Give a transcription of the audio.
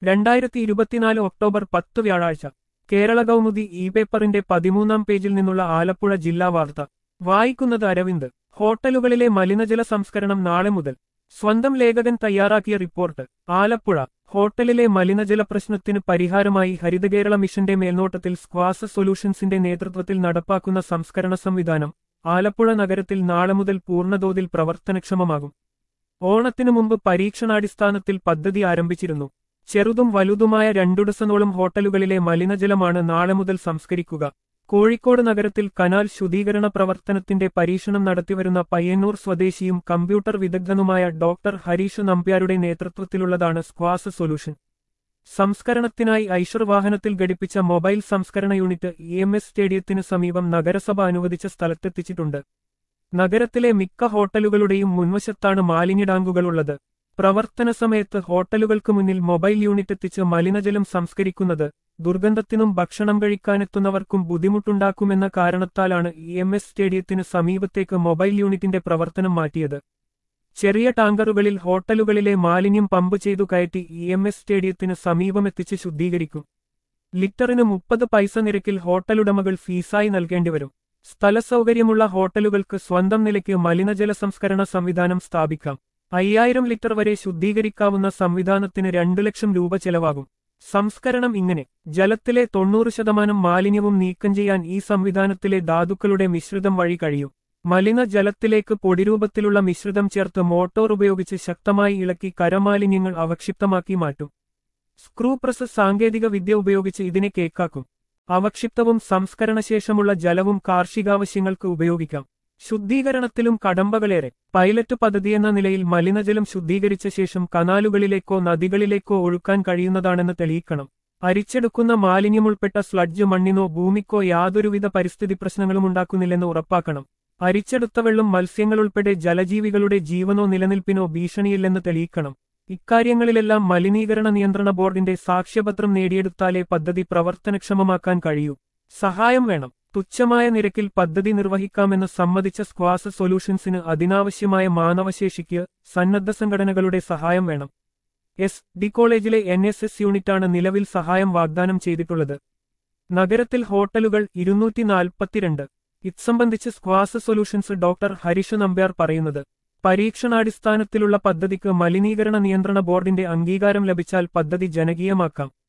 രണ്ടായിരത്തി ഇരുപത്തിനാല് ഒക്ടോബർ പത്ത് വ്യാഴാഴ്ച കേരള കൗമുദി ഇ പേപ്പറിന്റെ പതിമൂന്നാം പേജിൽ നിന്നുള്ള ആലപ്പുഴ ജില്ലാ വാർത്ത വായിക്കുന്നത് അരവിന്ദ് ഹോട്ടലുകളിലെ മലിനജല സംസ്കരണം നാളെ മുതൽ സ്വന്തം ലേഖകൻ തയ്യാറാക്കിയ റിപ്പോർട്ട് ആലപ്പുഴ ഹോട്ടലിലെ മലിനജല പ്രശ്നത്തിന് പരിഹാരമായി ഹരിതകേരള മിഷന്റെ മേൽനോട്ടത്തിൽ സ്ക്വാസ സൊല്യൂഷൻസിന്റെ നേതൃത്വത്തിൽ നടപ്പാക്കുന്ന സംസ്കരണ സംവിധാനം ആലപ്പുഴ നഗരത്തിൽ നാളെ മുതൽ പൂർണ്ണതോതിൽ പ്രവർത്തനക്ഷമമാകും ഓണത്തിനു മുമ്പ് പരീക്ഷണാടിസ്ഥാനത്തിൽ പദ്ധതി ആരംഭിച്ചിരുന്നു ചെറുതും വലുതുമായ രണ്ടു ഡസനോളം ഹോട്ടലുകളിലെ മലിനജലമാണ് നാളെ മുതൽ സംസ്കരിക്കുക കോഴിക്കോട് നഗരത്തിൽ കനാൽ ശുദ്ധീകരണ പ്രവർത്തനത്തിന്റെ പരീക്ഷണം നടത്തിവരുന്ന പയ്യന്നൂർ സ്വദേശിയും കമ്പ്യൂട്ടർ വിദഗ്ധനുമായ ഡോക്ടർ ഹരീഷ് നമ്പ്യാരുടെ നേതൃത്വത്തിലുള്ളതാണ് സ്ക്വാസ സൊല്യൂഷൻ സംസ്കരണത്തിനായി ഐഷർ വാഹനത്തിൽ ഘടിപ്പിച്ച മൊബൈൽ സംസ്കരണ യൂണിറ്റ് ഇ എം എസ് സ്റ്റേഡിയത്തിന് സമീപം നഗരസഭ അനുവദിച്ച സ്ഥലത്തെത്തിച്ചിട്ടുണ്ട് നഗരത്തിലെ മിക്ക ഹോട്ടലുകളുടെയും മുൻവശത്താണ് മാലിന്യ ടാങ്കുകളുള്ളത് പ്രവർത്തന സമയത്ത് ഹോട്ടലുകൾക്ക് മുന്നിൽ മൊബൈൽ യൂണിറ്റ് എത്തിച്ച് മലിനജലം സംസ്കരിക്കുന്നത് ദുർഗന്ധത്തിനും ഭക്ഷണം കഴിക്കാനെത്തുന്നവർക്കും ബുദ്ധിമുട്ടുണ്ടാക്കുമെന്ന കാരണത്താലാണ് ഇ എം എസ് സ്റ്റേഡിയത്തിന് സമീപത്തേക്ക് മൊബൈൽ യൂണിറ്റിന്റെ പ്രവർത്തനം മാറ്റിയത് ചെറിയ ടാങ്കറുകളിൽ ഹോട്ടലുകളിലെ മാലിന്യം പമ്പ് ചെയ്തു കയറ്റി ഇ എം എസ് സ്റ്റേഡിയത്തിന് സമീപമെത്തിച്ച് ശുദ്ധീകരിക്കും ലിറ്ററിന് മുപ്പത് പൈസ നിരക്കിൽ ഹോട്ടലുടമകൾ ഫീസായി നൽകേണ്ടിവരും സ്ഥലസൗകര്യമുള്ള ഹോട്ടലുകൾക്ക് സ്വന്തം നിലയ്ക്ക് മലിനജല സംസ്കരണ സംവിധാനം സ്ഥാപിക്കാം അയ്യായിരം ലിറ്റർ വരെ ശുദ്ധീകരിക്കാവുന്ന സംവിധാനത്തിന് രണ്ടു ലക്ഷം രൂപ ചെലവാകും സംസ്കരണം ഇങ്ങനെ ജലത്തിലെ തൊണ്ണൂറ് ശതമാനം മാലിന്യവും നീക്കം ചെയ്യാൻ ഈ സംവിധാനത്തിലെ ധാതുക്കളുടെ മിശ്രിതം വഴി കഴിയും മലിന ജലത്തിലേക്ക് പൊടിരൂപത്തിലുള്ള മിശ്രിതം ചേർത്ത് മോട്ടോർ ഉപയോഗിച്ച് ശക്തമായി ഇളക്കി കരമാലിന്യങ്ങൾ അവക്ഷിപ്തമാക്കി മാറ്റും സ്ക്രൂ പ്രസ് സാങ്കേതിക വിദ്യ ഉപയോഗിച്ച് ഇതിനെ കേക്കാക്കും അവക്ഷിപ്തവും സംസ്കരണശേഷമുള്ള ജലവും കാർഷികാവശ്യങ്ങൾക്ക് ഉപയോഗിക്കാം ശുദ്ധീകരണത്തിലും കടമ്പകളേറെ പൈലറ്റ് പദ്ധതിയെന്ന നിലയിൽ മലിനജലം ശുദ്ധീകരിച്ച ശേഷം കനാലുകളിലേക്കോ നദികളിലേക്കോ ഒഴുക്കാൻ കഴിയുന്നതാണെന്ന് തെളിയിക്കണം അരിച്ചെടുക്കുന്ന മാലിന്യമുൾപ്പെട്ട സ്ലഡ്ജ് മണ്ണിനോ ഭൂമിക്കോ യാതൊരുവിധ പരിസ്ഥിതി പ്രശ്നങ്ങളും ഉണ്ടാക്കുന്നില്ലെന്ന് ഉറപ്പാക്കണം അരിച്ചെടുത്ത വെള്ളം മത്സ്യങ്ങളുൾപ്പെടെ ജലജീവികളുടെ ജീവനോ നിലനിൽപ്പിനോ ഭീഷണിയില്ലെന്ന് തെളിയിക്കണം ഇക്കാര്യങ്ങളിലെല്ലാം മലിനീകരണ നിയന്ത്രണ ബോർഡിന്റെ സാക്ഷ്യപത്രം നേടിയെടുത്താലേ പദ്ധതി പ്രവർത്തനക്ഷമമാക്കാൻ കഴിയൂ സഹായം വേണം തുച്ഛമായ നിരക്കിൽ പദ്ധതി നിർവഹിക്കാമെന്ന് സമ്മതിച്ച സ്ക്വാസ സൊല്യൂഷൻസിന് അതിനാവശ്യമായ മാനവശേഷിക്ക് സന്നദ്ധ സംഘടനകളുടെ സഹായം വേണം എസ് ഡി കോളേജിലെ എൻ എസ് എസ് യൂണിറ്റാണ് നിലവിൽ സഹായം വാഗ്ദാനം ചെയ്തിട്ടുള്ളത് നഗരത്തിൽ ഹോട്ടലുകൾ ഇരുന്നൂറ്റി നാൽപ്പത്തിരണ്ട് ഇത് സംബന്ധിച്ച് സ്ക്വാസ സൊല്യൂഷൻസ് ഡോക്ടർ ഹരിഷ് നമ്പ്യാർ പറയുന്നത് പരീക്ഷണാടിസ്ഥാനത്തിലുള്ള പദ്ധതിക്ക് മലിനീകരണ നിയന്ത്രണ ബോർഡിന്റെ അംഗീകാരം ലഭിച്ചാൽ പദ്ധതി ജനകീയമാക്കാം